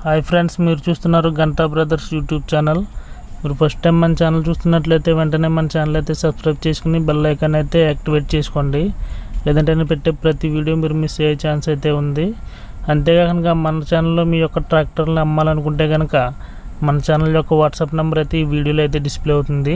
hi friends మీరు చూస్తున్నారు Ganta brothers YouTube channel మీరు ఫస్ట్ టైం మన ఛానల్ చూస్తున్నట్లయితే వెంటనే మన ఛానల్ అయితే సబ్స్క్రైబ్ చేసుకుని బెల్ ఐకాన్ అయితే యాక్టివేట్ చేసుకోండి లేదంటే నేను పెట్టే ప్రతి వీడియో మీరు మిస్ అయ్యే ఛాన్స్ అయితే ఉంది అంతేకాక మన ఛానల్లో మీ యొక్క ట్రాక్టర్ని అమ్మాలనుకుంటే కనుక మన ఛానల్ యొక్క వాట్సాప్ నెంబర్ అయితే ఈ వీడియోలో అయితే డిస్ప్లే అవుతుంది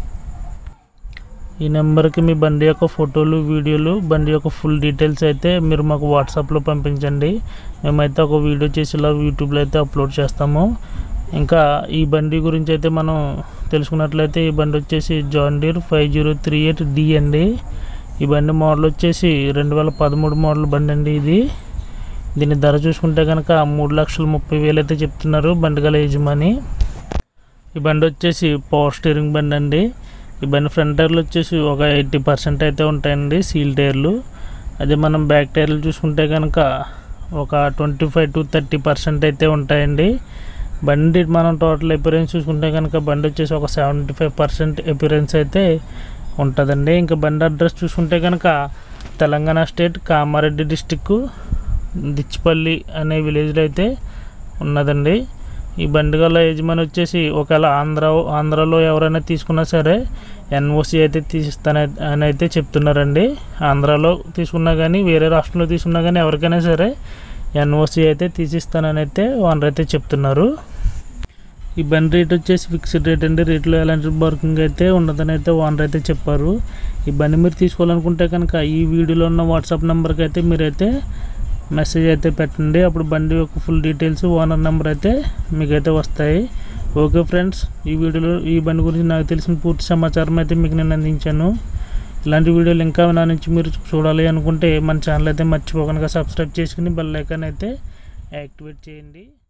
ఈ నెంబర్కి మీ బండి యొక్క ఫోటోలు వీడియోలు బండి యొక్క ఫుల్ డీటెయిల్స్ అయితే మీరు మాకు వాట్సాప్లో పంపించండి మేమైతే ఒక వీడియో చేసి ఇలా యూట్యూబ్లో అయితే అప్లోడ్ చేస్తాము ఇంకా ఈ బండి గురించి అయితే మనం తెలుసుకున్నట్లయితే ఈ బండి వచ్చేసి John Deere five zero three eight D అండి ఈ బండి మోడల్ వచ్చేసి రెండు వేల పదమూడు మోడల్ బండి అండి ఇది దీని ధర చూసుకుంటే కనుక మూడు లక్షల ముప్పై వేలు అయితే చెప్తున్నారు బండి గల యజమాని ఈ బండి వచ్చేసి పవర్ స్టీరింగ్ బండి అండి ఈ బండి ఫ్రంట్ టైర్లు వచ్చేసి ఒక ఎయిటీ పర్సెంట్ అయితే ఉంటాయండి సీల్ టైర్లు అదే మనం బ్యాక్ టైర్లు చూసుకుంటే కనుక ఒక twenty five to thirty percent అయితే ఉంటాయండి బండి మనం టోటల్ ఎపిరెన్స్ చూసుకుంటే కనుక బండి వచ్చేసి ఒక సెవెంటీ ఫైవ్ పర్సెంట్ ఎపిరెన్స్ అయితే ఉంటుందండి ఇంకా బండి అడ్రస్ చూసుకుంటే కనుక తెలంగాణ స్టేట్ కామారెడ్డి డిస్టిక్ దిచ్చిపల్లి అనే విలేజ్లో అయితే ఉన్నదండి ఈ బండి గల యజమాని వచ్చేసి ఒకవేళ ఆంధ్ర ఆంధ్రాలో ఎవరైనా తీసుకున్నా సరే ఎన్ఓసి అయితే తీసిస్తాన అని అయితే చెప్తున్నారండి ఆంధ్రాలో తీసుకున్నా కానీ వేరే రాష్ట్రంలో తీసుకున్నా కానీ ఎవరికైనా సరే ఎన్ఓసి అయితే తీసిస్తానని అయితే ఓనర్ అయితే చెప్తున్నారు ఈ బండి రేట్ వచ్చేసి ఫిక్స్డ్ రేట్ అండి రేట్లో ఎలాంటి వర్కింగ్ అయితే ఉండదని అయితే ఓనర్ అయితే చెప్పారు ఈ బండి మీరు తీసుకోవాలనుకుంటే కనుక ఈ వీడియోలో ఉన్న వాట్సాప్ నెంబర్కి అయితే మీరైతే మెసేజ్ అయితే పెట్టండి అప్పుడు బండి యొక్క ఫుల్ డీటెయిల్స్ ఓనర్ నెంబర్ అయితే మీకైతే వస్తాయి ఓకే ఫ్రెండ్స్ ఈ వీడియోలో ఈ బండి గురించి నాకు తెలిసిన పూర్తి సమాచారం అయితే మీకు నేను అందించాను ఇలాంటి వీడియోలు ఇంకా నా నుంచి మీరు చూడాలి అనుకుంటే మన ఛానల్ అయితే మర్చిపోకుండా సబ్స్క్రైబ్ చేసుకుని బెల్ ఐకాన్ అయితే యాక్టివేట్ చేయండి